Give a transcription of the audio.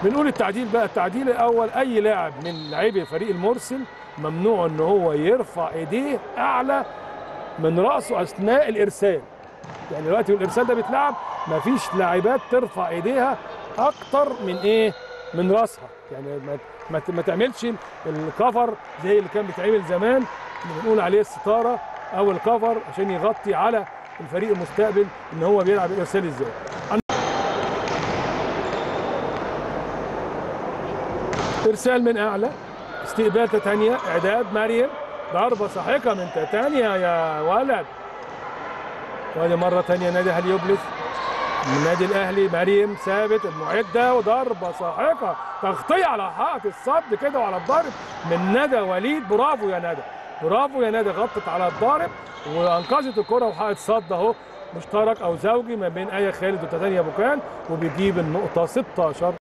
بنقول التعديل بقى التعديل الاول اي لاعب من لاعبي فريق المرسل ممنوع ان هو يرفع ايديه اعلى من راسه اثناء الارسال يعني دلوقتي الارسال ده بيتلعب مفيش لاعبات ترفع ايديها اكتر من ايه من راسها يعني ما, ما, ما تعملش الكفر زي اللي كان بيتعمل زمان اللي بنقول عليه الستاره او الكفر عشان يغطي على الفريق المستقبل ان هو بيلعب الارسال ازاي ارسال من اعلى استقبال تتانيا اعداد مريم ضربه ساحقه من تتانيا يا ولد وادي مره ثانيه نادي هليوبلس من النادي الاهلي مريم ثابت المعده وضربه ساحقه تغطيه على حائط الصد كده وعلى الضارب من ندى وليد برافو يا ندى برافو يا ندى غطت على الضارب وانقذت الكره وحائط صد اهو مشترك او زوجي ما بين ايه خالد وتتانيا بوكان وبيجيب النقطه 16